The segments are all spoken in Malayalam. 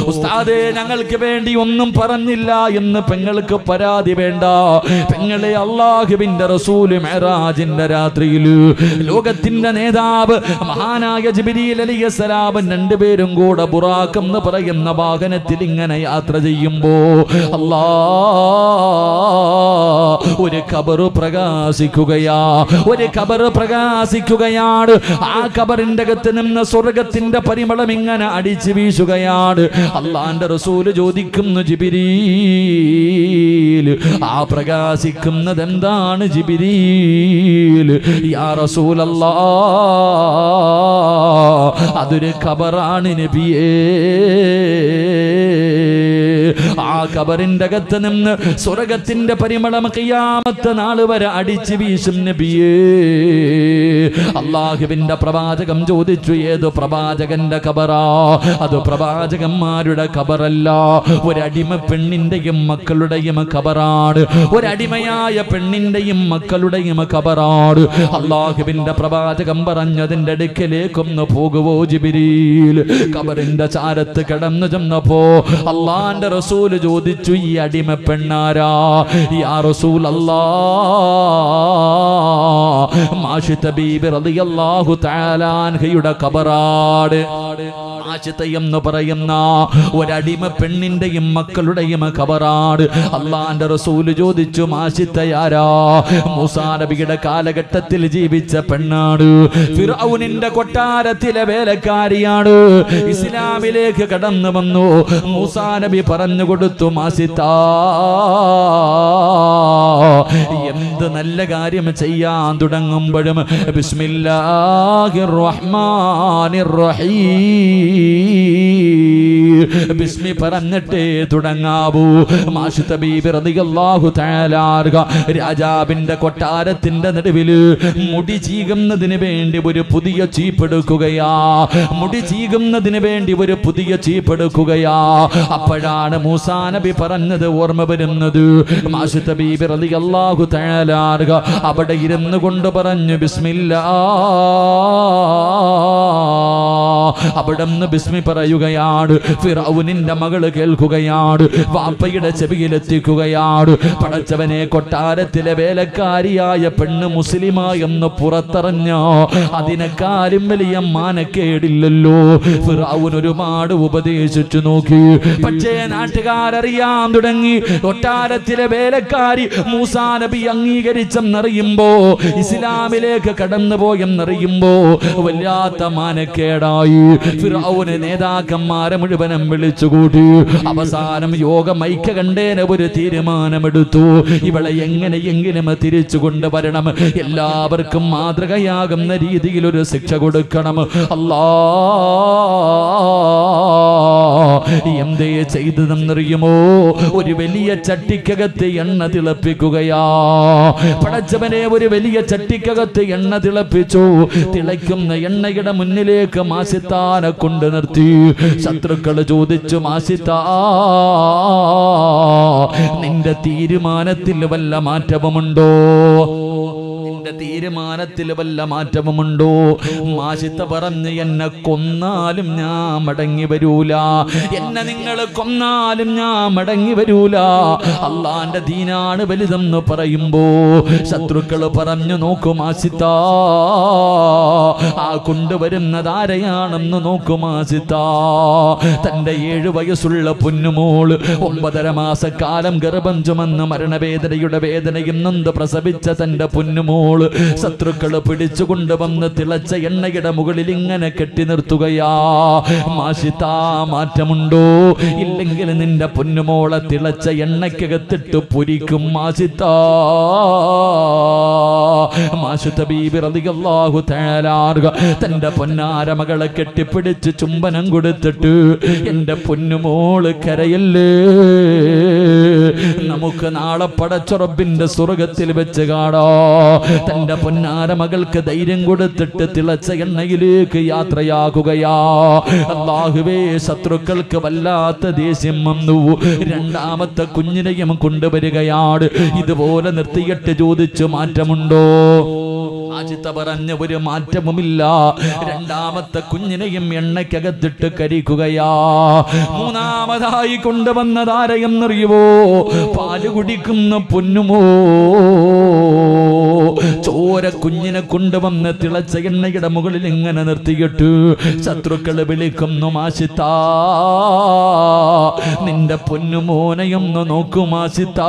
ഉസ്താദേ ഞങ്ങൾക്ക് വേണ്ടി ഒന്നും പറഞ്ഞില്ല എന്ന് പെങ്ങൾക്ക് പരാതി വേണ്ട പെങ്ങളെ അള്ളാഹുവിന്റെ റസൂല് മെഹറാജിന്റെ രാത്രിയിൽ ലോകത്തിന്റെ നേതാവ് മഹാനായ ജിബിരിയിൽ അലിയസലാമൻ രണ്ടുപേരും കൂടെ ബുറാഖ് എന്ന് പറയുന്ന വാഹനത്തിൽ ഇങ്ങനെ യാത്ര ചെയ്യുമ്പോ അല്ലാ ഒരു കബറ് പ്രകാശിക്കുകയാ ഒരു കബറ് പ്രകാശിക്കുകയാണ് ആ കബറിന്റെ അകത്ത് നിന്ന് സ്വർഗത്തിന്റെ പരിമളം ഇങ്ങനെ അടിച്ചു വീശുകയാണ് അള്ളാന്റെ റസൂല് ചോദിക്കുന്നു ജിബിരീൽ ആ പ്രകാശിക്കുന്നത് എന്താണ് ജിബിരീൽ യാ റസൂലല്ലാ അതൊരു കബറാണ് നബിയേ ആ കബറിന്റെ അകത്ത് നിന്ന് സ്വർഗത്തിന്റെ പരിമളം കിയാമത്ത് നാള് വരെ അടിച്ചു വീശും നബിയേ അള്ളാഹുവിന്റെ പ്രവാചകം ചോദിച്ചു ഏത് പ്രവാചകന്റെ കബറാ അത് പ്രവാചകന്മാരുടെ കബറല്ല ഒരടിമ പെണ്ണിന്റെയും മക്കളുടെയും കബറാണ് ഒരടിമയായ പെണ്ണിന്റെയും മക്കളുടെയും കബറാണ് അള്ളാഹുവിന്റെ പ്രവാചകം പറഞ്ഞതിന്റെ അടുക്കലേക്കൊന്ന് പോകുവോ ജിബിരിയിൽ കബറിന്റെ ചാരത്ത് കിടന്നു ചെന്നപ്പോ അള്ളാന്റെ റസൂല് ചോദിച്ചു ഈ അടിമ പെണ്ണാരാ യാ റസൂൽ അല്ലാ മാഷിത്ത ബീബി റളിയല്ലാഹു തആല അൻഹയുടെ കബറാട് ആശിത്ത എന്ന് പറയുന്ന ഒരടിമ പെണ്ണിന്റെയും മക്കളുടെയും കബറാട് അള്ളാന്റെ റസൂല് ചോദിച്ചു മാശിത്തയാരാ മൂസാ നബിയുടെ കാലഘട്ടത്തിൽ ജീവിച്ച പെണ്ണാണ് ഫിറൗനിന്റെ കൊട്ടാരത്തിലെ വേലക്കാരിയാണ് ഇസ്ലാമിലേക്ക് കടന്നു വന്നു മൂസാ നബി പറഞ്ഞു കൊടുത്തു മാസിത്ത എന്ത് നല്ല കാര്യം ചെയ്യാൻ തുടങ്ങുമ്പോഴും ബിസ്മില്ലാഹിർ റഹ്മാനിർ റഹീം ബിസ്മി പറഞ്ഞിട്ടേ തുടങ്ങാവൂ മാഷിത്ത ബീബി റളിയല്ലാഹു തആല അൻഹ രാജാവിന്റെ കൊട്ടാരത്തിന്റെ നടുവില് മുടി ചീകുന്നതിന് വേണ്ടി ഒരു പുതിയ ചീപ്പെടുക്കുകയാ മുടി ചീകുന്നതിന് വേണ്ടി ഒരു പുതിയ ചീപ്പെടുക്കുകയാ അപ്പോഴാണ് മൂസാ നബി പറഞ്ഞത് ഓർമ്മ വരുന്നത് മാഷിത്ത ബീബി റളിയല്ലാഹു തആല അൻഹ അവിടെ ഇരുന്നു കൊണ്ട് പറഞ്ഞു ബിസ്മില്ലാ അവിടെ നിന്ന് ബിസ്മി പറയുകയാണ് ഫിറൗനിന്റെ മകള് കേൾക്കുകയാണ് വാപ്പയുടെ ചെവിയിലെത്തിക്കുകയാണ് പടച്ചവനെ കൊട്ടാരത്തിലെ വേലക്കാരിയായ പെണ്ണ് മുസ്ലിമാ എന്ന് പുറത്തറിഞ്ഞോ അതിനെക്കാരും വലിയ മാനക്കേടില്ലല്ലോ ഫിറൗൻ ഒരുപാട് ഉപദേശിച്ചു നോക്കി പക്ഷേ നാട്ടുകാരറിയാൻ തുടങ്ങി കൊട്ടാരത്തിലെ വേലക്കാരി മൂസാ നബി അംഗീകരിച്ചെന്നറിയുമ്പോ ഇസ്ലാമിലേക്ക് കടന്നുപോയെന്നറിയുമ്പോ വല്ലാത്ത മാനക്കേടായി ഫിറൗന് നേതാക്കന്മാരെ മുഴുവനും വിളിച്ചുകൂട്ടി അവസാനം യോഗം ഐക്യ കണ്ടേന ഒരു തീരുമാനമെടുത്തു ഇവളെ എങ്ങനെയെങ്കിലും തിരിച്ചു കൊണ്ടുവരണം എല്ലാവർക്കും മാതൃകയാകുന്ന രീതിയിൽ ഒരു ശിക്ഷ കൊടുക്കണം അല്ലാ എന്തേ ചെയ്തതെന്നറിയുമോ ഒരു വലിയ ചട്ടിക്കകത്ത് എണ്ണ തിളപ്പിക്കുകയാ പടച്ചവനെ ഒരു വലിയ ചട്ടിക്കകത്ത് എണ്ണ തിളപ്പിച്ചു തിളയ്ക്കുന്ന എണ്ണയുടെ മുന്നിലേക്ക് മാസിത്താനെ കൊണ്ട് നിർത്തി ശത്രുക്കൾ ചോദിച്ചു മാസിത്താ നിന്റെ തീരുമാനത്തിൽ വല്ല മാറ്റവുമുണ്ടോ നിന്റെ തീരുമാനത്തിൽ വല്ല മാറ്റവുമുണ്ടോ മാഷിത്ത പറഞ്ഞ് എന്നെ കൊന്നാലും ഞാൻ മടങ്ങി വരൂല എന്നെ നിങ്ങൾ കൊന്നാലും ഞാൻ മടങ്ങി വരൂല അള്ളാന്റെ ദീനാണ് വലുതെന്ന് പറയുമ്പോ ശത്രുക്കൾ പറഞ്ഞു നോക്കും ആസിത്ത ആ കൊണ്ടുവരുന്നത് ആരെയാണെന്ന് നോക്കും ആസിത്ത തന്റെ ഏഴു വയസ്സുള്ള പൊന്നുമോള് ഒമ്പതര മാസക്കാലം ഗർഭം ചുമന്ന് മരണവേദനയുടെ വേദനയും നൊന്ത് പ്രസവിച്ച തന്റെ പൊന്നുമോള് ശത്രുക്കള് പിടിച്ചു കൊണ്ടുവന്ന് തിളച്ച എണ്ണയുടെ മുകളിൽ ഇങ്ങനെ കെട്ടി നിർത്തുകയാ മാഷിത്താ മാറ്റമുണ്ടോ ഇല്ലെങ്കിൽ നിന്റെ പൊന്നുമോളെ തിളച്ച എണ്ണയ്ക്കകത്തിട്ട് പൊരിക്കും മാഷിത്താ മാഷുത്ത ബീബി റളിയല്ലാഹു തആല അൻഹ തന്റെ പൊന്നാര മകളെ കെട്ടിപ്പിടിച്ച് ചുംബനം കൊടുത്തിട്ട് എന്റെ പൊന്നുമോള് കരയല്ലേ നമുക്ക് നാളെ പടച്ചുറപ്പിന്റെ സ്വർഗത്തിൽ വെച്ച് കാണോ തന്റെ പൊന്നാര മകൾക്ക് ധൈര്യം കൊടുത്തിട്ട് തിളച്ച എണ്ണയിലേക്ക് യാത്രയാകുകയാ അള്ളാഹുവേ ശത്രുക്കൾക്ക് വല്ലാത്ത ദേഷ്യം വന്നു രണ്ടാമത്തെ കുഞ്ഞിനെയും കൊണ്ടുവരികയാണ് ഇതുപോലെ നിർത്തിയിട്ട് ചോദിച്ചു മാറ്റമുണ്ടോ മാജിത്ത പറഞ്ഞ ഒരു മാറ്റവുമില്ല രണ്ടാമത്തെ കുഞ്ഞിനെയും എണ്ണയ്ക്കകത്തിട്ട് കരിക്കുകയാ മൂന്നാമതായി കൊണ്ടുവന്നതാരെയെന്നറിയുവോ പാല് കുടിക്കുന്ന പൊന്നുമോ ചോര കുഞ്ഞിനെ കൊണ്ടുവന്ന് തിളച്ച എണ്ണയുടെ മുകളിൽ ഇങ്ങനെ നിർത്തിയിട്ട് ശത്രുക്കള് വിളിക്കുന്നു മാസിത്താ നിന്റെ പൊന്നുമോനെയൊന്ന് നോക്കൂ മാസിത്താ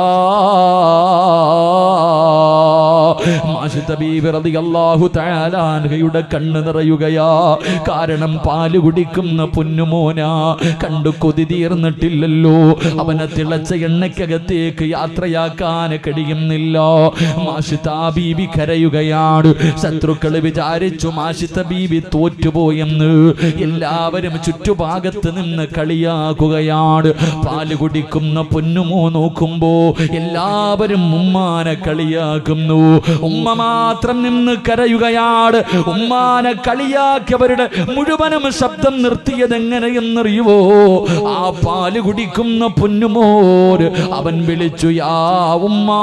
മാഷിത്ത ബീവി റളിയല്ലാഹു തആല അൻഹയുടെ കണ്ണ് നിറയുകയാ കാരണം പാല് കുടിക്കുന്ന പൊന്നുമോന കണ്ടു കൊതി തീർന്നിട്ടില്ലല്ലോ അവനെ തിളച്ച എണ്ണയ്ക്കകത്തേക്ക് യാത്രയാക്കാൻ കഴിയുന്നില്ല മാഷിത്ത ബീവി കരയുകയാണ് ശത്രുക്കൾ വിചാരിച്ചു മാഷിത്ത ബീവി തോറ്റുപോയെന്ന് എല്ലാവരും ചുറ്റുഭാഗത്ത് നിന്ന് കളിയാക്കുകയാണ് പാല് കുടിക്കുന്ന പൊന്നുമോ നോക്കുമ്പോ എല്ലാവരും ഉമ്മാനെ കളിയാക്കുന്നു ഉമ്മ മാത്രം നിന്ന് കരയുകയാണ് ഉമ്മാനെ കളിയാക്കിയവരുടെ മുഴുവനും ശബ്ദം നിർത്തിയത് എങ്ങനെയെന്നറിയുവോ ആ പാല് കുടിക്കുന്ന പൊന്നുമോര് അവൻ വിളിച്ചു യാ ഉമ്മാ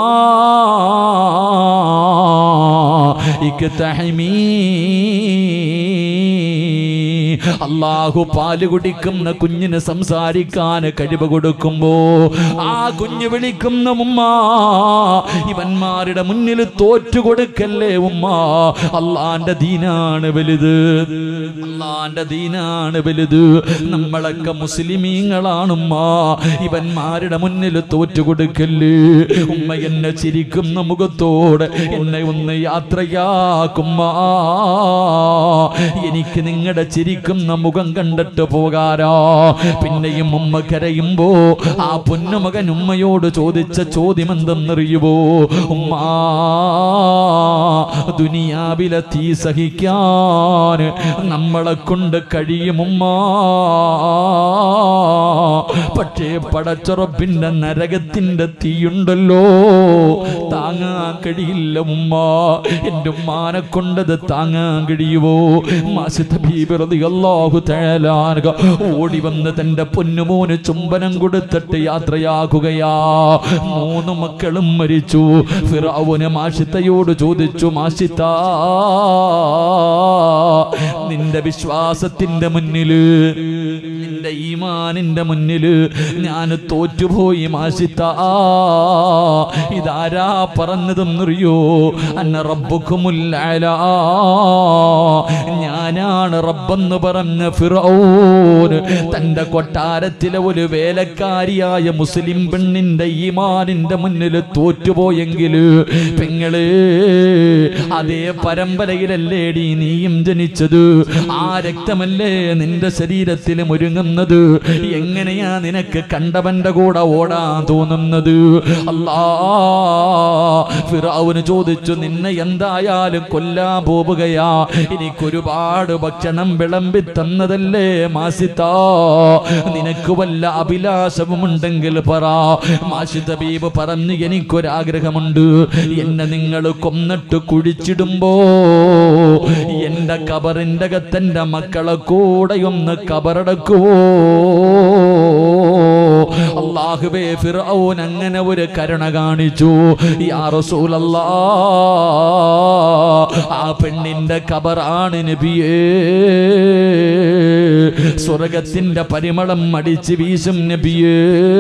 ഇക്തഹമീ അള്ളാഹു പാല് കുടിക്കുന്ന കുഞ്ഞിന് സംസാരിക്കാൻ കഴിവ് കൊടുക്കുമ്പോ ആ കുഞ്ഞ് വിളിക്കുന്ന ഉമ്മ ഇവന്മാരുടെ മുന്നിൽ തോറ്റു കൊടുക്കല്ലേ ഉമ്മ അള്ളാന്റെ ദീനാണ് വലുത് അള്ളാന്റെ ദീനാണ് വലുത് നമ്മളൊക്കെ മുസ്ലിമീങ്ങളാണുമ്മ ഇവന്മാരുടെ മുന്നിൽ തോറ്റു കൊടുക്കല്ലേ ഉമ്മ എന്നെ ചിരിക്കുന്ന മുഖത്തോടെ എന്നെ ഒന്ന് യാത്രയാക്കുമ്മ എനിക്ക് നിങ്ങളുടെ ചിരിക്കുന്ന മുഖം കണ്ടിട്ട് പോകാരോ പിന്നെയും ഉമ്മ കരയുമ്പോ ആ പൊന്നുമകൻ ഉമ്മയോട് ചോദിച്ച ചോദ്യം എന്തെന്നറിയുവോ ഉമ്മ ദുനിയാവിലെ തീ സഹിക്കാൻ നമ്മളെ കൊണ്ട് കഴിയുമുമ്മ പക്ഷേ പടച്ചുറപ്പിന്റെ നരകത്തിന്റെ തീയുണ്ടല്ലോ താങ്ങാൻ കഴിയില്ല ഉമ്മ എന്റെ ഉമ്മാനെ കൊണ്ടത് താങ്ങാൻ കഴിയുവോ മാസിത്ത ബീബിറതി അല്ലാഹു തേലാനുക ഓടി വന്ന് തന്റെ പൊന്നുമോന് ചുംബനം കൊടുത്തിട്ട് യാത്രയാകുകയാ മൂന്ന് മക്കളും മരിച്ചു ഫിറാവുന് മാഷിത്തയോട് ചോദിച്ചു മാഷിത്ത നിന്റെ വിശ്വാസത്തിന്റെ മുന്നില് നിന്റെ ഈമാനിന്റെ മുന്നില് ഞാൻ തോറ്റുപോയി മാഷിത്ത ഇതാരാ പറഞ്ഞതെന്നറിയോ അന്ന റബ്ബുക്കുമുല്ല ഞാനാണ് റബ്ബെന്ന് പറഞ്ഞ ഫിറോൻ തന്റെ കൊട്ടാരത്തിലെ ഒരു വേലക്കാരിയായ മുസ്ലിം പെണ്ണിന്റെ ഈമാനിന്റെ മുന്നിൽ തോറ്റുപോയെങ്കിൽ പെങ്ങള് അതേ പരമ്പരയിലല്ലേടി നീയും ജനിച്ചത് ആ രക്തമല്ലേ നിന്റെ ശരീരത്തിൽ ഒരുങ്ങുന്നത് എങ്ങനെയാ നിനക്ക് കണ്ടവന്റെ കൂടെ ഓടാൻ തോന്നുന്നത് അല്ലാ ഫിറാവുന് ചോദിച്ചു നിന്നെ എന്തായാലും കൊല്ലാൻ പോവുകയാ എനിക്കൊരുപാട് ഭക്ഷണം വിളമ്പി തന്നതല്ലേ മാസിത്താ നിനക്ക് വല്ല അഭിലാഷവുമുണ്ടെങ്കിൽ പറ മാഷിത ബീബ് പറഞ്ഞു എനിക്കൊരാഗ്രഹമുണ്ട് എന്നെ നിങ്ങൾ കൊന്നിട്ട് കുഴിച്ചിടുമ്പോ എന്റെ കബറിന്റെ അകത്തെന്റെ മക്കളെ കൂടെ ഒന്ന് കബറടക്കുവോ അള്ളാഹുബേ ഫിറൌൻ അങ്ങനെ ഒരു കരുണ കാണിച്ചു യാ റസൂലല്ലാ ആ പെണ്ണിന്റെ കബറാണ് നബിയേ സ്വർഗത്തിന്റെ പരിമളം അടിച്ച് വീശും നബിയേ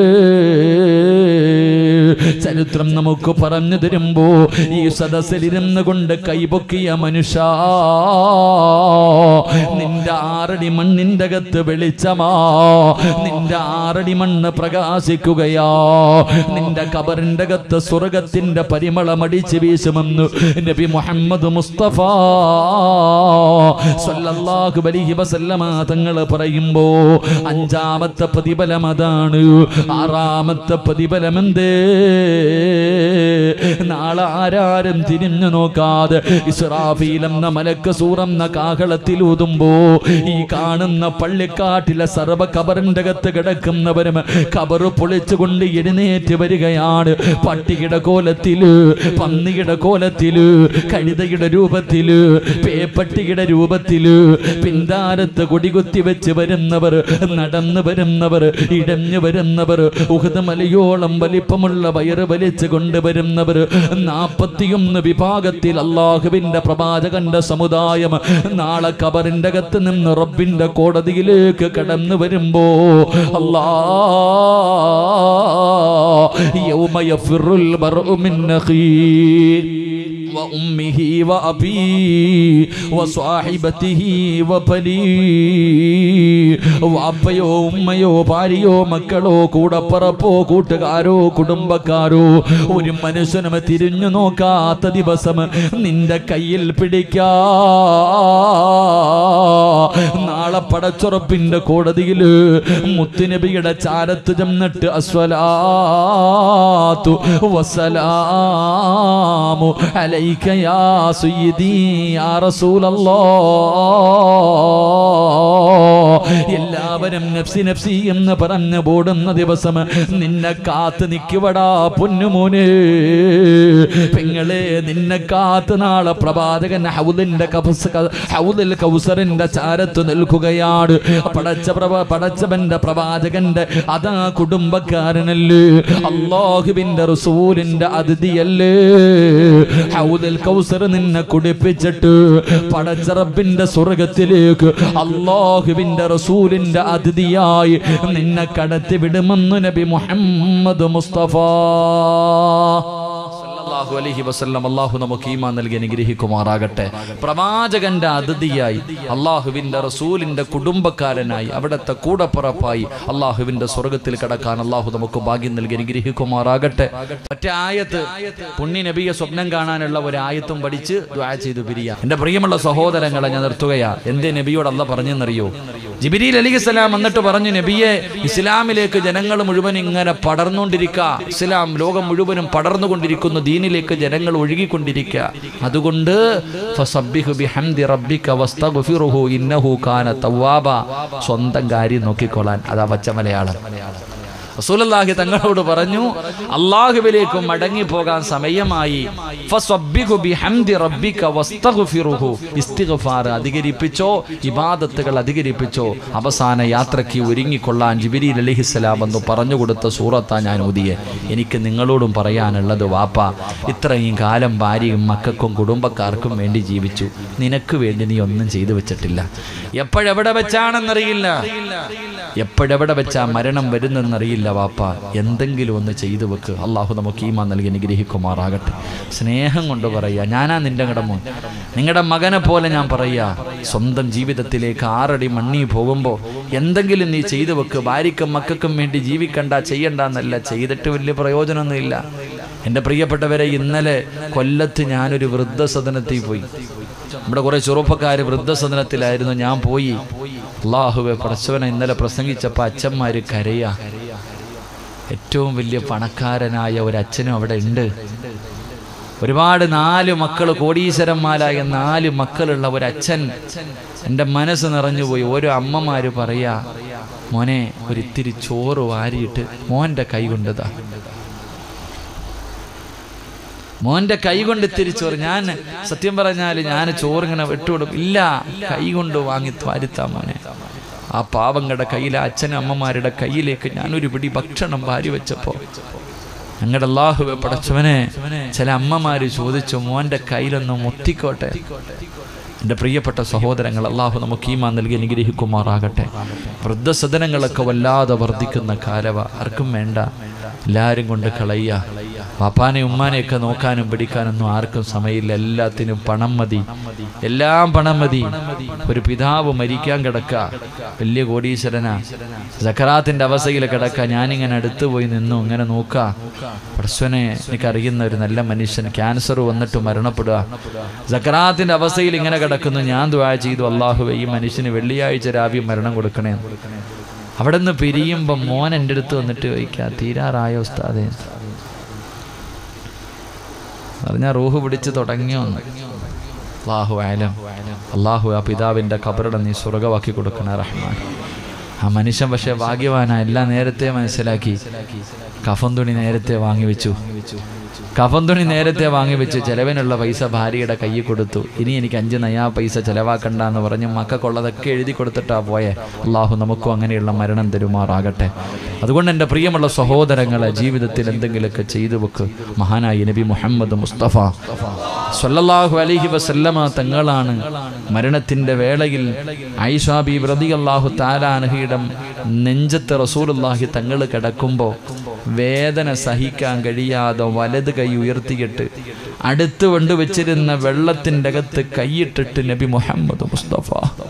ചരിത്രം നമുക്ക് പറഞ്ഞു തരുമ്പോ ഈ സദസ്സിലിരുന്ന് കൊണ്ട് കൈപൊക്കിയ മനുഷ്യ നിന്റെ ആറടി മണ്ണിന്റെ അകത്ത് വെളിച്ചമാ നിന്റെ ആറടി മണ്ണ് പ്രകാശിക്കുകയാ നിന്റെ കബറിന്റെ അകത്ത് സ്വർഗത്തിന്റെ പരിമളമടിച്ച് വീശുമെന്ന് നബി മുഹമ്മദ് മുസ്തഫ സല്ലല്ലാഹു അലൈഹി വസല്ലമ തങ്ങൾ പറയുമ്പോ അഞ്ചാമത്തെ പ്രതിഫലം അതാണ് ആറാമത്തെ പ്രതിഫലം എന്തേ നാളെ ആരാരും തിരിഞ്ഞു നോക്കാതെ ഇസ്രാഫീൽ എന്ന മലക്ക് സൂറന്ന കാഹളത്തിൽ ഊതുമ്പോ ഈ കാണുന്ന പള്ളിക്കാട്ടിലെ സർവ കബറിന്റെ അകത്ത് കിടക്കുന്നവരും കബറ് പൊളിച്ചുകൊണ്ട് എഴുന്നേറ്റ് വരികയാണ് പട്ടിയുടെ കോലത്തില് പന്നിയുടെ കോലത്തില് കഴുതയുടെ രൂപത്തില് പേപ്പട്ടിയുടെ രൂപത്തില് പിന്താരത്ത് കൊടികുത്തി വെച്ച് വരുന്നവർ നടന്നു വരുന്നവർ ഇടഞ്ഞു വരുന്നവർ ഉഹദ് മലയോളം വലിപ്പമുള്ള വയറ് വലിച്ചു കൊണ്ടുവരുന്നവർ നാപ്പത്തിയൊന്ന് വിഭാഗത്തിൽ അള്ളാഹുവിന്റെ പ്രവാചകന്റെ സമുദായം നാളെ കബറിന്റെ അകത്ത് നിന്ന് റബ്ബിന്റെ കോടതിയിലേക്ക് കടന്നു വരുമ്പോ അല്ലാ യൗമ യഫിറുൽ മർഉ മിൻ അഖീ وأمه وأبيه وصاحبته وبنيه വാപ്പയോ ഉമ്മയോ ഭാര്യയോ മക്കളോ കൂടപ്പറപ്പോ കൂട്ടുകാരോ കുടുംബക്കാരോ ഒരു മനുഷ്യനും തിരിഞ്ഞു നോക്കാത്ത ദിവസം നിന്റെ കയ്യിൽ പിടിക്കാ നാളെ പടച്ചുറപ്പിന്റെ കോടതിയിൽ മുത്തുനബിയുടെ ചാരത്ത് ചെന്നിട്ട് അസ്വലാത്തു വസ്സലാമു അലൈക യാ സയ്യിദി യാ റസൂലല്ലാഹ് എല്ലാവരും നഫ്സി നഫ്സി എന്ന് പറഞ്ഞു പോടുന്ന ദിവസം നിന്നെ കാത്ത് നിൽക്കുവടാ പൊന്നുമോനെ പെങ്ങളെ നിന്നെ കാത്ത് നാളെ പ്രവാചകൻ ഹൗദിന്റെ കഫസ് ക- ഹൗദിൽ കൗസറിന്റെ ചാരത്ത് നിൽക്കുകയാണ് പടച്ച പ്രഭ പടച്ചവന്റെ പ്രവാചകന്റെ അതാ കുടുംബക്കാരനല്ലേ അള്ളാഹുവിന്റെ റസൂലിന്റെ അതിഥിയല്ലേ ഹൗദിൽ കൗസർ നിന്നെ കുടിപ്പിച്ചിട്ട് പടച്ച റബ്ബിന്റെ സ്വർഗത്തിലേക്ക് അള്ളാഹുവിന്റെ റസൂലിന്റെ അതിഥിയായി നിന്നെ കടത്തി വിടുമെന്ന് നബി മുഹമ്മദ് മുസ്തഫ സല്ലല്ലാഹു അലൈഹി വസല്ലം അള്ളാഹു നമുക്ക് ഈമാൻ നൽകി അനുഗ്രഹിക്കുമാറാകട്ടെ പ്രവാചകന്റെ അതിഥിയായി അള്ളാഹുവിന്റെ റസൂലിന്റെ കുടുംബക്കാരനായി അവിടുത്തെ കൂടപ്പുറപ്പായി അള്ളാഹുവിന്റെ സ്വർഗത്തിൽ കടക്കാൻ അള്ളാഹു നമുക്ക് ഭാഗ്യം നൽകി അനുഗ്രഹിക്കുമാറാകട്ടെ മറ്റേ ആയത്ത് പുണ്യ നബിയെ സ്വപ്നം കാണാനുള്ള ഒരു ആയത്തും പഠിച്ച് ദ്വാ ചെയ്തു പിരിയാം എന്റെ പ്രിയമുള്ള സഹോദരങ്ങളെ ഞാൻ നിർത്തുകയാ എന്തേ നബിയോട് അല്ല പറഞ്ഞെന്നറിയോ ജിബിരിൽ അലിസ്ലാം എന്നിട്ട് പറഞ്ഞു നബിയെ ഇസ്ലാമിലേക്ക് ജനങ്ങൾ മുഴുവൻ ഇങ്ങനെ പടർന്നുകൊണ്ടിരിക്കുക ഇസ്ലാം ലോകം മുഴുവനും പടർന്നുകൊണ്ടിരിക്കുന്നു ദീനിലേക്ക് ജനങ്ങൾ ഒഴുകിക്കൊണ്ടിരിക്കുക അതുകൊണ്ട് ഫസബ്ബിഹു ബിഹംദി റബ്ബിക വസ്തഗ്ഫിറുഹു ഇന്നഹു കാന തവ്വാബ സ്വന്തം കാര്യം നോക്കിക്കൊള്ളാൻ അതാ പച്ച മലയാളം റസൂലുള്ളാഹി തങ്ങളോട് പറഞ്ഞു അള്ളാഹുവിലേക്ക് മടങ്ങി പോകാൻ സമയമായി ഫസബ്ബിഹു ബിഹംദി റബ്ബിക വസ്തഗ്ഫിറുഹു ഇസ്തിഗ്ഫാർ അധികരിപ്പിച്ചോ ഇബാദത്തുകൾ അധികരിപ്പിച്ചോ അവസാന യാത്രയ്ക്ക് ഒരുങ്ങിക്കൊള്ളാൻ ജിബിരിൽ അലിഹിസ്സലാം എന്ന് പറഞ്ഞു കൊടുത്ത സൂറത്താ ഞാൻ ഓതിയെ എനിക്ക് നിങ്ങളോടും പറയാനുള്ളത് വാപ്പ ഇത്രയും കാലം ഭാര്യയും മക്കൾക്കും കുടുംബക്കാർക്കും വേണ്ടി ജീവിച്ചു നിനക്ക് വേണ്ടി നീ ഒന്നും ചെയ്തു വെച്ചിട്ടില്ല എപ്പോഴെവിടെ വെച്ചാണെന്നറിയില്ല എപ്പോഴെവിടെ വെച്ചാ മരണം വരുന്നെന്നറിയില്ല വാപ്പ എന്തെങ്കിലും ഒന്ന് ചെയ്തു വെക്ക് അള്ളാഹു നമുക്ക് ഈമാ നൽകി അനുഗ്രഹിക്കുമാറാകട്ടെ സ്നേഹം കൊണ്ട് പറയാ ഞാനാ നിന്റെ കടമോൻ നിങ്ങളുടെ മകനെ പോലെ ഞാൻ പറയാ സ്വന്തം ജീവിതത്തിലേക്ക് ആറടി മണ്ണി പോകുമ്പോൾ എന്തെങ്കിലും നീ ചെയ്തു വെക്ക് ഭാര്യയ്ക്കും മക്കൾക്കും വേണ്ടി ജീവിക്കണ്ട ചെയ്യണ്ട എന്നല്ല ചെയ്തിട്ട് വലിയ പ്രയോജനമൊന്നുമില്ല എൻ്റെ പ്രിയപ്പെട്ടവരെ ഇന്നലെ കൊല്ലത്ത് ഞാനൊരു വൃദ്ധസദനത്തിൽ പോയി നമ്മുടെ കുറെ ചെറുപ്പക്കാർ വൃദ്ധസദനത്തിലായിരുന്നു ഞാൻ പോയി അള്ളാഹുവെ പടച്ചവനെ ഇന്നലെ പ്രസംഗിച്ചപ്പോൾ അച്ഛന്മാര് കരയാ ഏറ്റവും വലിയ പണക്കാരനായ ഒരു അച്ഛനും അവിടെ ഉണ്ട് ഒരുപാട് നാല് മക്കൾ കോടീശ്വരന്മാരായ നാല് മക്കളുള്ള ഒരു അച്ഛൻ എൻ്റെ മനസ്സ് നിറഞ്ഞുപോയി ഓരോ അമ്മമാര് പറയാ മോനെ ഒരിത്തിരി ചോറ് വാരിയിട്ട് മോൻ്റെ കൈ കൊണ്ടതാ മോന്റെ കൈ കൊണ്ട് തിരിച്ചോറ് ഞാൻ സത്യം പറഞ്ഞാൽ ഞാൻ ചോറിങ്ങനെ വിട്ടുകൊടുക്കും ഇല്ല കൈ കൊണ്ട് വാങ്ങി വാരുത്താ മോനെ ആ പാവങ്ങളുടെ കയ്യിലെ അച്ഛനും അമ്മമാരുടെ കയ്യിലേക്ക് ഞാനൊരു പിടി ഭക്ഷണം വാരി വെച്ചപ്പോ ഞങ്ങളുടെ അള്ളാഹുവെ പടച്ചവനെ ചില അമ്മമാര് ചോദിച്ചു മോന്റെ കയ്യിലൊന്ന് മുത്തിക്കോട്ടെ എൻ്റെ പ്രിയപ്പെട്ട സഹോദരങ്ങൾ അള്ളാഹു നമുക്ക് ഈമാ നൽകി അനുഗ്രഹിക്കുമാറാകട്ടെ വൃദ്ധസദനങ്ങളൊക്കെ വല്ലാതെ വർദ്ധിക്കുന്ന കാലവ ആർക്കും വേണ്ട എല്ലാവരും കൊണ്ട് കളയ്യ പാപ്പാനെ ഉമ്മാനെയൊക്കെ നോക്കാനും പിടിക്കാനൊന്നും ആർക്കും സമയമില്ല എല്ലാത്തിനും പണം മതി എല്ലാം പണം മതി ഒരു പിതാവ് മരിക്കാൻ കിടക്ക വലിയ കോടീശ്വരനാ സക്കറാത്തിന്റെ അവസ്ഥയിൽ കിടക്ക ഞാനിങ്ങനെ അടുത്ത് പോയി നിന്നു ഇങ്ങനെ നോക്ക പടസ്വനെ എനിക്കറിയുന്ന ഒരു നല്ല മനുഷ്യൻ ക്യാൻസർ വന്നിട്ട് മരണപ്പെടുക സക്കറാത്തിന്റെ അവസ്ഥയിൽ ഇങ്ങനെ കിടക്കുന്നു ഞാൻ ദ്വാ ചെയ്തു അള്ളാഹു ഈ മനുഷ്യന് വെള്ളിയാഴ്ച രാവി മരണം കൊടുക്കണേ അവിടെ നിന്ന് പിരിയുമ്പോൾ മോൻ എൻ്റെ അടുത്ത് വന്നിട്ട് ചോദിക്കുക തീരാറായോ ഉസ്താദേ പറഞ്ഞാൽ റൂഹ് പിടിച്ച് തുടങ്ങിയോന്ന് അള്ളാഹു ആലം അള്ളാഹു ആ പിതാവിൻ്റെ കബറിട നീ സ്വർഗമാക്കി കൊടുക്കണ റഹ്മാൻ ആ മനുഷ്യൻ പക്ഷേ ഭാഗ്യവാനാ എല്ലാം നേരത്തെ മനസ്സിലാക്കി കഫൻ തുണി നേരത്തെ വാങ്ങി വെച്ചു കഫൻ തുണി നേരത്തെ വാങ്ങി വെച്ച് ചെലവിനുള്ള പൈസ ഭാര്യയുടെ കയ്യിൽ കൊടുത്തു ഇനി എനിക്ക് അഞ്ച് നയാ പൈസ ചെലവാക്കണ്ട എന്ന് പറഞ്ഞ് മക്കൾക്കുള്ളതൊക്കെ എഴുതി കൊടുത്തിട്ടാ പോയെ അള്ളാഹു നമുക്കും അങ്ങനെയുള്ള മരണം തരുമാറാകട്ടെ അതുകൊണ്ട് എൻ്റെ പ്രിയമുള്ള സഹോദരങ്ങളെ ജീവിതത്തിൽ എന്തെങ്കിലുമൊക്കെ ചെയ്തു വെക്ക് മഹാനായി നബി മുഹമ്മദ് മുസ്തഫ സല്ലല്ലാഹു അലൈഹി വസല്ലമ തങ്ങളാണ് മരണത്തിന്റെ വേളയിൽ ഐഷാബി വ്രതി അള്ളാഹു താലാനഹിയുടെ നെഞ്ചത്ത് റസൂലുള്ളാഹി തങ്ങൾ കിടക്കുമ്പോൾ വേദന സഹിക്കാൻ കഴിയാതെ വലത് കൈ ഉയർത്തിയിട്ട് അടുത്ത് കൊണ്ടുവച്ചിരുന്ന വെള്ളത്തിൻ്റെ അകത്ത് കൈയിട്ടിട്ട് നബി മുഹമ്മദ് മുസ്തഫ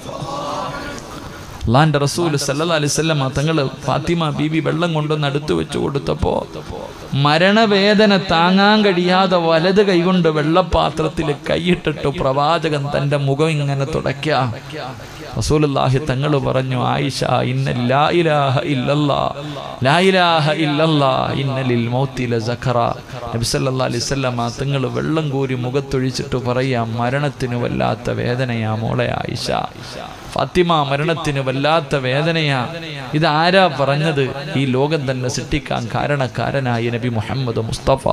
അള്ളാന്റെ റസൂൽ സല്ലല്ലാഹു അലൈഹി വസല്ലമ തങ്ങൾ ഫാത്തിമ ബീബി വെള്ളം കൊണ്ടുവന്ന് അടുത്ത് വെച്ച് കൊടുത്തപ്പോ മരണവേദന താങ്ങാൻ കഴിയാതെ വലത് കൈകൊണ്ട് വെള്ളപാത്രത്തിൽ കൈയിട്ടിട്ട് പ്രവാചകൻ തന്റെ മുഖം ഇങ്ങനെ തുടയ്ക്ക റസൂലുള്ളാഹി തങ്ങൾ പറഞ്ഞു ആയിഷ ഇന്ന ലാ ഇലാഹ ഇല്ലല്ലാ ലാ ഇലാഹ ഇല്ലല്ലാ ഇന്ന ലിൽ മൗത്തി ലസഖറ നബി സല്ലല്ലാഹു അലൈഹി വസല്ലമ തങ്ങൾ വെള്ളം കോരി മുഖത്തൊഴിച്ചിട്ട് പറയാം മരണത്തിന് വല്ലാത്ത വേദനയാ മോളെ ആയിഷ ഫാത്തിമ മരണത്തിന് വല്ലാത്ത വേദനയാ ഇത് ആരാ പറഞ്ഞത് ഈ ലോകം തന്നെ സൃഷ്ടിക്കാൻ കാരണക്കാരനായ നബി മുഹമ്മദ് മുസ്തഫ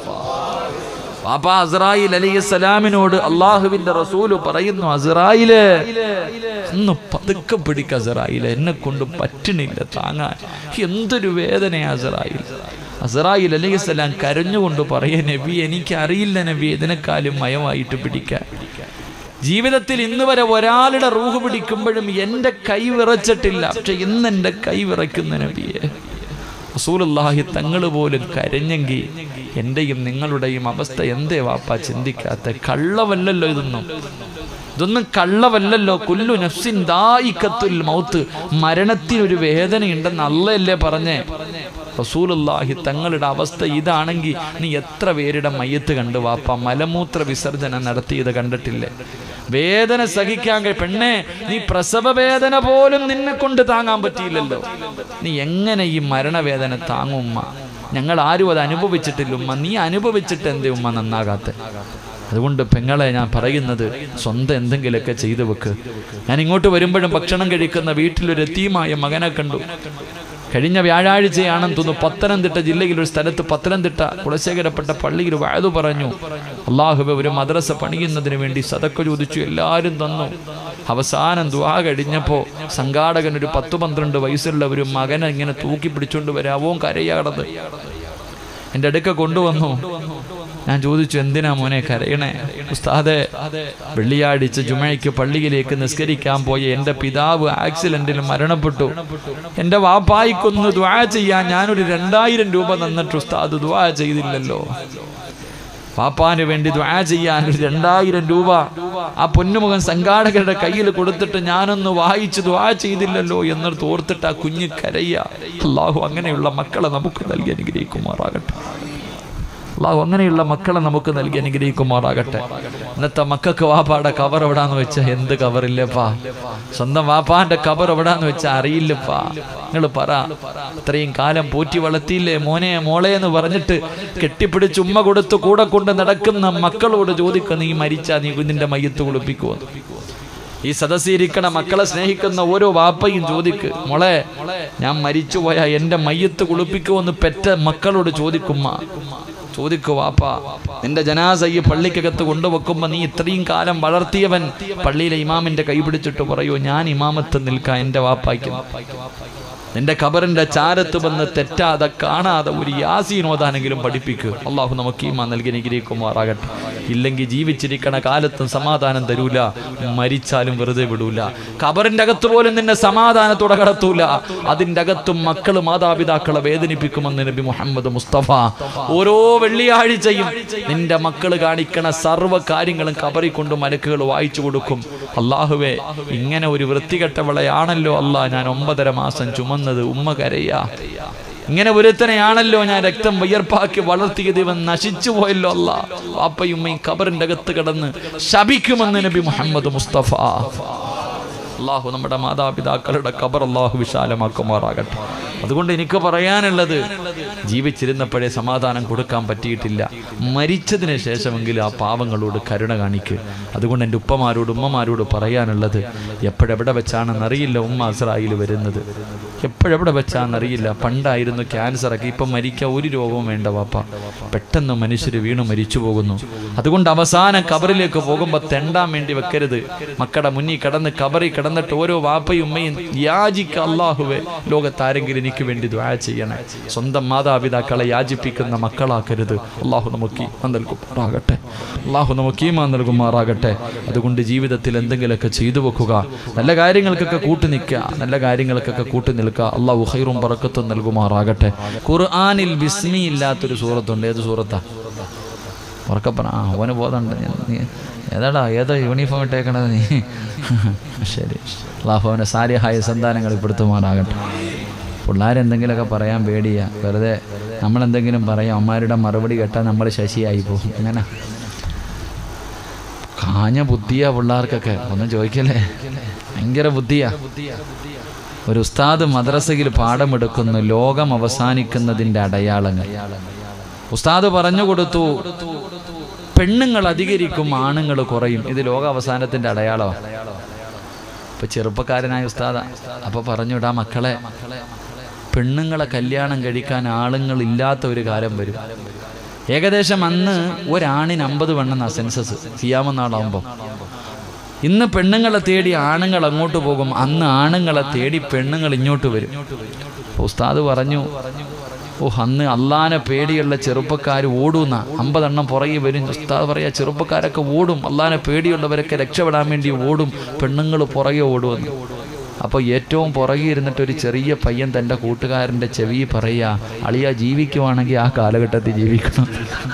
പാപ്പ അസ്രായിൽ അലൈഹിസ്സലാമിനോട് അള്ളാഹുവിന്റെ റസൂല് പറയുന്നു അസ്രായില് ഒന്ന് പതുക്കെ പിടിക്ക അസ്രായില് എന്നെ കൊണ്ട് പറ്റണില്ല താങ്ങാൻ എന്തൊരു വേദനയാ അസ്രായിൽ അസറായിൽ അലൈഹിസ്സലാം കരഞ്ഞുകൊണ്ട് പറയ നബി എനിക്ക് അറിയില്ല നബി ഇതിനെക്കാളും മയമായിട്ട് പിടിക്കാൻ ജീവിതത്തിൽ ഇന്ന് വരെ ഒരാളുടെ റൂഹ് പിടിക്കുമ്പോഴും എൻ്റെ കൈ വിറച്ചിട്ടില്ല പക്ഷെ ഇന്ന് എൻ്റെ കൈ വിറയ്ക്കുന്ന നബിയെ റസൂലുള്ളാഹി തങ്ങൾ പോലും കരഞ്ഞെങ്കിൽ എൻ്റെയും നിങ്ങളുടെയും അവസ്ഥ എന്തേ വാപ്പ ചിന്തിക്കാത്ത കള്ളവല്ലല്ലോ ഇതൊന്നും ഇതൊന്നും കള്ളവല്ലല്ലോ കുല്ലു നഫ്സിൻ ദായിക്കത്തുൽ മൗത്ത് മരണത്തിനൊരു വേദനയുണ്ടെന്ന് അല്ലല്ലേ പറഞ്ഞേ റസൂലുള്ളാഹി തങ്ങളുടെ അവസ്ഥ ഇതാണെങ്കിൽ നീ എത്ര പേരുടെ മയ്യത്ത് കണ്ടു വാപ്പ മലമൂത്ര വിസർജനം നടത്തിയത് കണ്ടിട്ടില്ലേ വേദന സഹിക്കാൻ കഴി പെണ്ണെ നീ പ്രസവ വേദന പോലും നിന്നെ കൊണ്ട് താങ്ങാൻ പറ്റിയില്ലല്ലോ നീ എങ്ങനെ ഈ മരണവേദന താങ്ങും ഉമ്മ ഞങ്ങൾ ആരും അത് അനുഭവിച്ചിട്ടില്ല ഉമ്മ നീ അനുഭവിച്ചിട്ട് എന്തേ ഉമ്മ നന്നാകാത്ത അതുകൊണ്ട് പെങ്ങളെ ഞാൻ പറയുന്നത് സ്വന്തം എന്തെങ്കിലുമൊക്കെ ചെയ്തു വെക്ക് ഞാൻ ഇങ്ങോട്ട് വരുമ്പോഴും ഭക്ഷണം കഴിക്കുന്ന വീട്ടിലൊരു എത്തിയുമായ മകനെ കണ്ടു കഴിഞ്ഞ വ്യാഴാഴ്ചയാണെന്ന് തോന്നുന്നു പത്തനംതിട്ട ജില്ലയിൽ ഒരു സ്ഥലത്ത് പത്തനംതിട്ട കുലശേഖരപ്പെട്ട പള്ളിയിൽ വാഴു പറഞ്ഞു അള്ളാഹുബെ ഒരു മദ്രസ പണിയുന്നതിന് വേണ്ടി സതക്ക ചോദിച്ചു എല്ലാവരും തന്നു അവസാനം ദ്വാ കഴിഞ്ഞപ്പോൾ സംഘാടകൻ ഒരു പത്ത് പന്ത്രണ്ട് വയസ്സുള്ള ഒരു മകനെ ഇങ്ങനെ തൂക്കി പിടിച്ചുകൊണ്ട് വരാവോ കരയാടത് എൻ്റെ അടുക്ക കൊണ്ടുവന്നു ഞാൻ ചോദിച്ചു എന്തിനാ മോനെ കരയണേ ഉസ്താദെ വെള്ളിയാഴ്ച ജുമയ്ക്ക് പള്ളിയിലേക്ക് നിസ്കരിക്കാൻ പോയ എൻ്റെ പിതാവ് ആക്സിഡന്റിൽ മരണപ്പെട്ടു എൻ്റെ വാപ്പായിക്കൊന്ന് ദ്വാ ചെയ്യാൻ ഞാനൊരു രണ്ടായിരം രൂപ തന്നിട്ട് ഉസ്താദ് ദ്വാ ചെയ്തില്ലല്ലോ പാപ്പാന് വേണ്ടി ദ്വാ ചെയ്യാൻ ഒരു രണ്ടായിരം രൂപ ആ പൊന്നുമുഖൻ സംഘാടകരുടെ കയ്യിൽ കൊടുത്തിട്ട് ഞാനൊന്ന് വായിച്ച് ദ്വാ ചെയ്തില്ലല്ലോ എന്നോർത്ത് ഓർത്തിട്ട് ആ കുഞ്ഞ് കരയ്യ അള്ളാഹു അങ്ങനെയുള്ള മക്കളെ നമുക്ക് നൽകി അനുഗ്രഹിക്കുമാറാകട്ടെ അള്ളാഹു അങ്ങനെയുള്ള മക്കളെ നമുക്ക് നൽകി അനുഗ്രഹിക്കുമാറാകട്ടെ ഇന്നത്തെ മക്കൾക്ക് വാപ്പാടെ കവർ എവിടാന്ന് വെച്ചാൽ എന്ത് കവറില്ലപ്പാ സ്വന്തം വാപ്പാന്റെ കവർ എവിടാന്ന് വെച്ചാൽ അറിയില്ലപ്പാ നിങ്ങൾ പറ ഇത്രയും കാലം പോറ്റി വളർത്തിയില്ലേ മോനെ മോളെ എന്ന് പറഞ്ഞിട്ട് കെട്ടിപ്പിടിച്ച് ഉമ്മ കൊടുത്ത് കൂടെ കൊണ്ട് നടക്കുന്ന മക്കളോട് ചോദിക്കുക നീ മരിച്ചാ നീ കുഞ്ഞിന്റെ മയ്യത്ത് കുളിപ്പിക്കുമോ ഈ സദസ്സിരിക്കണ മക്കളെ സ്നേഹിക്കുന്ന ഓരോ വാപ്പയും ചോദിക്ക് മോളെ ഞാൻ മരിച്ചുപോയ എന്റെ മയ്യത്ത് കുളിപ്പിക്കുമെന്ന് പെറ്റ മക്കളോട് ചോദിക്കുമ്മ ചോദിക്കു വാപ്പ നിന്റെ ജനാസ ഈ പള്ളിക്കകത്ത് കൊണ്ടുവെക്കുമ്പോ നീ ഇത്രയും കാലം വളർത്തിയവൻ പള്ളിയിലെ ഇമാമിന്റെ കൈ പിടിച്ചിട്ട് പറയൂ ഞാൻ ഇമാമത്ത് നിൽക്കാം എന്റെ വാപ്പായ്ക്ക് നിന്റെ ഖബറിന്റെ ചാരത്ത് വന്ന് തെറ്റാതെ കാണാതെ ഒരു യാസീൻ ഓതാനെങ്കിലും പഠിപ്പിക്കുക അള്ളാഹു നമുക്ക് ഈമാ നൽകി അനുഗ്രഹിക്കുമാറാകട്ടെ ഇല്ലെങ്കിൽ ജീവിച്ചിരിക്കണ കാലത്തും സമാധാനം തരൂല മരിച്ചാലും വെറുതെ വിടൂല ഖബറിന്റെ അകത്ത് പോലും നിന്നെ സമാധാനത്തോടെ കടത്തൂല അതിന്റെ അകത്തും മക്കള് മാതാപിതാക്കളെ വേദനിപ്പിക്കുമെന്ന് നബി മുഹമ്മദ് മുസ്തഫ ഓരോ വെള്ളിയാഴ്ചയും നിന്റെ മക്കള് കാണിക്കണ സർവ്വ കാര്യങ്ങളും കബറി കൊണ്ട് മലക്കുകൾ വായിച്ചു കൊടുക്കും അള്ളാഹുവേ ഇങ്ങനെ ഒരു വൃത്തികെട്ടവളെയാണല്ലോ അല്ലാ ഞാൻ ഒമ്പതര മാസം ചുമന്നത് ഉമ്മ കരയാ ഇങ്ങനെ ഒരുത്തനെയാണല്ലോ ഞാൻ രക്തം വിയർപ്പാക്കി വളർത്തിയത് ഇവൻ നശിച്ചു പോയല്ലോ അല്ല വാപ്പയും ഉമ്മയും കബറിന്റെ അകത്ത് കിടന്ന് ശപിക്കുമെന്ന് നബി മുഹമ്മദ് മുസ്തഫ അള്ളാഹു നമ്മുടെ മാതാപിതാക്കളുടെ കബർ അള്ളാഹു വിശാലമാക്കുമാറാകട്ടെ അതുകൊണ്ട് എനിക്ക് പറയാനുള്ളത് ജീവിച്ചിരുന്നപ്പോഴേ സമാധാനം കൊടുക്കാൻ പറ്റിയിട്ടില്ല മരിച്ചതിന് ശേഷമെങ്കിലും ആ പാവങ്ങളോട് കരുണ കാണിക്ക് അതുകൊണ്ട് എൻ്റെ ഉപ്പമാരോട് ഉമ്മമാരോട് പറയാനുള്ളത് എപ്പോഴെവിടെ വെച്ചാണെന്ന് അറിയില്ല ഉമ്മ അസ്രായിൽ വരുന്നത് എപ്പോഴെവിടെ വെച്ചാന്നറിയില്ല പണ്ടായിരുന്നു ക്യാൻസറൊക്കെ ഇപ്പം മരിക്കാൻ ഒരു രോഗവും വേണ്ട വാപ്പ പെട്ടെന്ന് മനുഷ്യർ വീണ് മരിച്ചു പോകുന്നു അതുകൊണ്ട് അവസാനം കബറിലേക്ക് പോകുമ്പോൾ തെണ്ടാൻ വേണ്ടി വെക്കരുത് മക്കളുടെ മുന്നിൽ കിടന്ന് കബറിൽ കിടന്നിട്ട് ഓരോ വാപ്പയും ഉമ്മയും യാചിക്ക അള്ളാഹുവെ ലോകത്താരെങ്കിലും എനിക്ക് വേണ്ടി ദ്വാ ചെയ്യണേ സ്വന്തം മാതാപിതാക്കളെ യാചിപ്പിക്കുന്ന മക്കളാക്കരുത് അള്ളാഹു നമുക്ക് ഈമാൻ നൽകുമാറാകട്ടെ അള്ളാഹു നമുക്ക് ഈമാൻ നൽകുമാറാകട്ടെ അതുകൊണ്ട് ജീവിതത്തിൽ എന്തെങ്കിലുമൊക്കെ ചെയ്തു വെക്കുക നല്ല കാര്യങ്ങൾക്കൊക്കെ കൂട്ടു നിൽക്കുക നല്ല കാര്യങ്ങൾക്കൊക്കെ കൂട്ടു നിൽക്കുക അള്ളാഹു ഹൈറും പറക്കത്തും നൽകുമാറാകട്ടെ ഖുർആാനിൽ ബിസ്മി ഇല്ലാത്തൊരു സൂറത്തുണ്ട് ഏത് സൂറത്താ ഉറക്കപ്പന ആ അവന് ബോധമുണ്ട് ഞാൻ- നീ ഏതാടാ ഏതോ യൂണിഫോം ഇട്ടേക്കണത് നീ ശരി അള്ളാഹു അവനെ സാരിഹായ സന്താനങ്ങൾ ഇപ്പെടുത്തുമാറാകട്ടെ പിള്ളേരെന്തെങ്കിലുമൊക്കെ പറയാൻ പേടിയാ വെറുതെ നമ്മളെന്തെങ്കിലും പറയാം അമ്മമാരുടെ മറുപടി കേട്ടാൽ നമ്മൾ ശശിയായി പോകും അങ്ങനെ കാഞ്ഞ ബുദ്ധിയാ പിള്ളേർക്കൊക്കെ ഒന്നും ചോദിക്കല്ലേ ഭയങ്കര ബുദ്ധിയാ ഒരു ഉസ്താദ് മദ്രസയിൽ പാഠമെടുക്കുന്നു ലോകം അവസാനിക്കുന്നതിൻ്റെ അടയാളങ്ങൾ ഉസ്താദ് പറഞ്ഞു കൊടുത്തു പെണ്ണുങ്ങൾ അധികരിക്കും ആണുങ്ങൾ കുറയും ഇത് ലോക അവസാനത്തിന്റെ അടയാളമാണ് ഇപ്പൊ ചെറുപ്പക്കാരനായ ഉസ്താദ അപ്പൊ പറഞ്ഞുവിടാ മക്കളെ പെണ്ണുങ്ങളെ കല്യാണം കഴിക്കാൻ ആളുങ്ങൾ ഇല്ലാത്ത ഒരു കാലം വരും ഏകദേശം അന്ന് ഒരാണിന് അമ്പത് പെണ്ണെന്ന സെൻസസ് ചെയ്യാമെന്നാളാകുമ്പോൾ ഇന്ന് പെണ്ണുങ്ങളെ തേടി ആണുങ്ങൾ അങ്ങോട്ട് പോകും അന്ന് ആണുങ്ങളെ തേടി പെണ്ണുങ്ങൾ ഇങ്ങോട്ട് വരും അപ്പൊ ഉസ്താദ് പറഞ്ഞു ഓ അന്ന് അള്ളാനെ പേടിയുള്ള ചെറുപ്പക്കാർ ഓടുന്ന അമ്പതെണ്ണം പുറകെ വരും ഉസ്താദ് പറയാ ചെറുപ്പക്കാരൊക്കെ ഓടും അള്ളാനെ പേടിയുള്ളവരൊക്കെ രക്ഷപ്പെടാൻ വേണ്ടി ഓടും പെണ്ണുങ്ങൾ പുറകെ ഓടുമെന്ന് അപ്പോൾ ഏറ്റവും പുറകെ ഇരുന്നിട്ട് ഒരു ചെറിയ പയ്യൻ തൻ്റെ കൂട്ടുകാരൻ്റെ ചെവി പറയാ അളിയ ജീവിക്കുവാണെങ്കിൽ ആ കാലഘട്ടത്തിൽ ജീവിക്കണം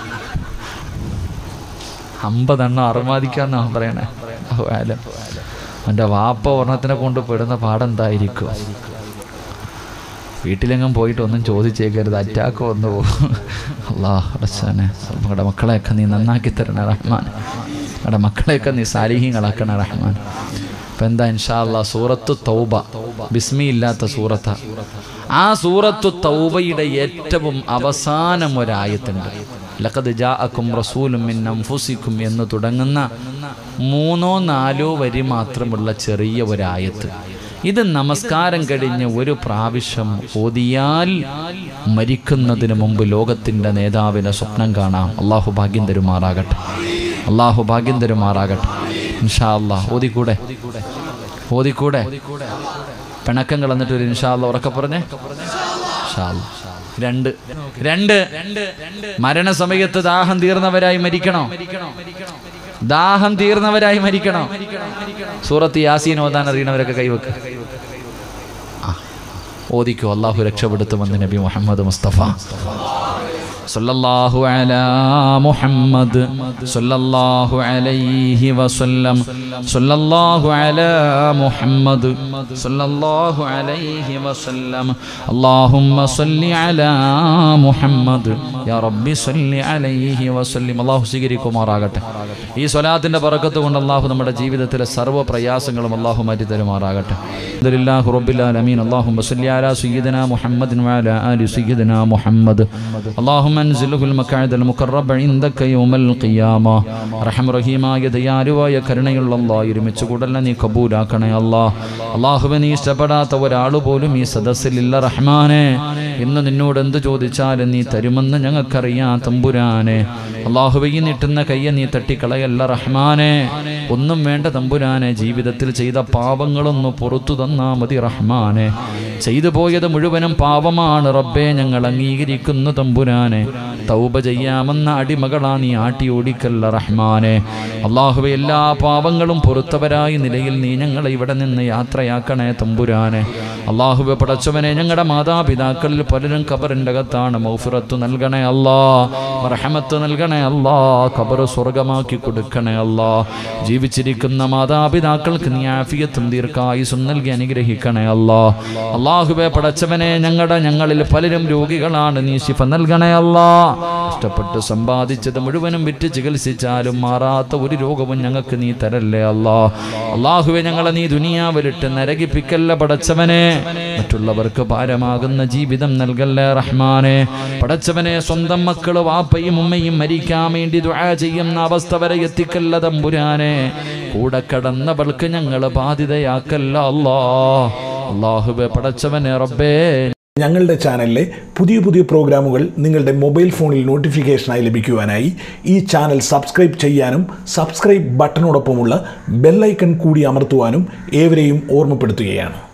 അമ്പതെണ്ണം അറുമാദിക്കാന്നാ പറയണേ ഓ, ആലം എൻ്റെ വാപ്പ ഒരെണ്ണത്തിനെ കൊണ്ട് പെടുന്ന പാടെന്തായിരിക്കും വീട്ടിലെങ്ങും പോയിട്ട് ഒന്നും ചോദിച്ചേക്കരുത് അറ്റാക്ക് വന്നു പോകും അല്ലാ അടച്ചാനെ നമ്മുടെ മക്കളെയൊക്കെ നീ നന്നാക്കി തരണേ റഹ്മാൻ നമ്മുടെ മക്കളെയൊക്കെ നീ സാലിഹ്യങ്ങളാക്കണേ റഹ്മാൻ ഇപ്പം എന്താ ഇൻഷാ അല്ലാ സൂറത്ത് തൗബ ബിസ്മി ഇല്ലാത്ത സൂറത്ത ആ സൂറത്തു തൗബയുടെ ഏറ്റവും അവസാനം ഒരായത്തുണ്ട് ലഖദ് ജാഅക്കും റസൂലും മിൻ അൻഫുസിക്കും എന്ന് തുടങ്ങുന്ന മൂന്നോ നാലോ വരി മാത്രമുള്ള ചെറിയ ഒരായത്ത് ഇത് നമസ്കാരം കഴിഞ്ഞ് ഒരു പ്രാവശ്യം ഓതിയാൽ മരിക്കുന്നതിന് മുമ്പ് ലോകത്തിൻ്റെ നേതാവിനെ സ്വപ്നം കാണാം അള്ളാഹു ഭാഗ്യം തരുമാറാകട്ടെ അള്ളാഹു ഭാഗ്യം തരുമാറാകട്ടെ ഇൻഷാ അള്ളാഹ് ഓതിക്കൂടെ ഓതിക്കൂടെ പിണക്കം കളന്നിട്ട് ഒരു ഇൻഷാ അള്ളാഹ് ഉറക്കെ പറഞ്ഞേ ഇൻഷാ അള്ളാഹ്. രണ്ട് രണ്ട് മരണസമയത്ത് ദാഹം തീർന്നവരായി മരിക്കണോ ദാഹം തീർന്നവരായി മരിക്കണോ സൂറത്ത് യാസീൻ ഓതാൻ അറിയണവരൊക്കെ കൈവെക്ക് ആ ഓദിക്കോ അള്ളാഹു രക്ഷപ്പെടുത്തുമെന്ന് നബി മുഹമ്മദ് മുസ്തഫ സല്ലല്ലാഹു അലാ മുഹമ്മദ് സല്ലല്ലാഹു അലൈഹി വസല്ലം സല്ലല്ലാഹു അലാ മുഹമ്മദ് സല്ലല്ലാഹു അലൈഹി വസല്ലം അല്ലാഹുമ്മ സല്ലി അലാ മുഹമ്മദ് യാ റബ്ബി സല്ലി അലൈഹി വസല്ലം അല്ലാഹു സ്വീകരിക്കുമാറാകട്ടെ ഈ സ്വലാത്തിന്റെ ബറക്കത്ത് കൊണ്ട് അല്ലാഹു നമ്മുടെ ജീവിതത്തിലെ സർവ്വ പ്രയാസങ്ങളും അല്ലാഹു മാറ്റി തരുമാറാകട്ടെ അൽഹംദുലില്ലാഹി റബ്ബിൽ ആലമീൻ അല്ലാഹുമ്മ സല്ലി അലാ സയ്യിദിനാ മുഹമ്മദിൻ വഅലാ ആലി സയ്യിദിനാ മുഹമ്മദ് اللهم انزله المقعد المقرب عندك يوم القيامة റഹം റഹീമായ ദയാലുവായ കരുണയുള്ള അല്ലാ ഒരുമിച്ച് കൂടല്ല നീ കബൂലാക്കണേ അല്ലാ അള്ളാഹുവെ നീ ഇഷ്ടപ്പെടാത്ത ഒരാൾ പോലും ഈ സദസ്സിലില്ല റഹ്മാനെ ഇന്ന് നിന്നോട് എന്ത് ചോദിച്ചാലും നീ തരുമെന്ന് ഞങ്ങൾക്കറിയാം തമ്പുരാനെ അള്ളാഹുവെ ഈ നീട്ടുന്ന കയ്യെ നീ തട്ടിക്കളയല്ല റഹ്മാനെ ഒന്നും വേണ്ട തമ്പുരാനെ ജീവിതത്തിൽ ചെയ്ത പാപങ്ങളൊന്ന് പുറത്തു തന്നാ മതി റഹ്മാനെ ചെയ്തു പോയത് മുഴുവനും പാപമാണ് റബ്ബെ ഞങ്ങൾ അംഗീകരിക്കുന്നു തമ്പുരാനെ തൗബ ചെയ്യാമെന്ന അടിമകളാ നീ ആട്ടി ഓടിക്കല്ല റഹ്മാനെ അള്ളാഹുവെ എല്ലാ പാപങ്ങളും പൊറുത്തവരായി നിലയിൽ നീ ഞങ്ങളെ ഇവിടെ നിന്ന് യാത്രയാക്കണേ തമ്പുരാനെ അള്ളാഹുവെ പടച്ചവനെ ഞങ്ങളുടെ മാതാപിതാക്കളിൽ പലരും കബറിൻ്റെ അകത്താണ് മൗഫിറത്ത് നൽകണേ അല്ലാ റഹമത്ത് നൽകണേ അല്ലാ കബറ് സ്വർഗമാക്കി കൊടുക്കണേ അല്ലാ ജീവിച്ചിരിക്കുന്ന മാതാപിതാക്കൾക്ക് നീ ആഫിയത്തും ദീർഘായുസും നൽകി അനുഗ്രഹിക്കണേ അല്ലാ അള്ളാഹുവെ പടച്ചവനെ ഞങ്ങളുടെ ഞങ്ങളിൽ പലരും രോഗികളാണ് നീ ശിഫ നൽകണേ അല്ലാ ഇഷ്ടപ്പെട്ട് സമ്പാദിച്ചത് മുഴുവനും വിറ്റ് ചികിത്സിച്ചാലും മാറാത്ത ഒരു രോഗവും ഞങ്ങൾക്ക് നീ തരല്ലേ അല്ലാ അള്ളാഹുവെ ഞങ്ങളെ നീ ദുനിയാവിലിട്ട് നരകിപ്പിക്കല്ല പടച്ചവനെ മറ്റുള്ളവർക്ക് ഭാരമാകുന്ന ജീവിതം നൽകല്ലേ റഹ്മാനെ പടച്ചവനെ സ്വന്തം മക്കള് വാപ്പയും ഉമ്മയും മരിക്കാൻ വേണ്ടി ദുആ ചെയ്യുന്ന അവസ്ഥ വരെ എത്തിക്കല്ല തമ്പുരാനെ കൂടെ കടന്നവൾക്ക് ഞങ്ങൾ ബാധിതയാക്കല്ല അല്ലാ അള്ളാഹുബെ പടച്ചവനെ റബ്ബേ ഞങ്ങളുടെ ചാനലിലെ പുതിയ പുതിയ പ്രോഗ്രാമുകൾ നിങ്ങളുടെ മൊബൈൽ ഫോണിൽ നോട്ടിഫിക്കേഷനായി ലഭിക്കുവാനായി ഈ ചാനൽ സബ്സ്ക്രൈബ് ചെയ്യാനും സബ്സ്ക്രൈബ് ബട്ടണോടൊപ്പമുള്ള ബെല്ലൈക്കൺ കൂടി അമർത്തുവാനും ഏവരെയും ഓർമ്മപ്പെടുത്തുകയാണ്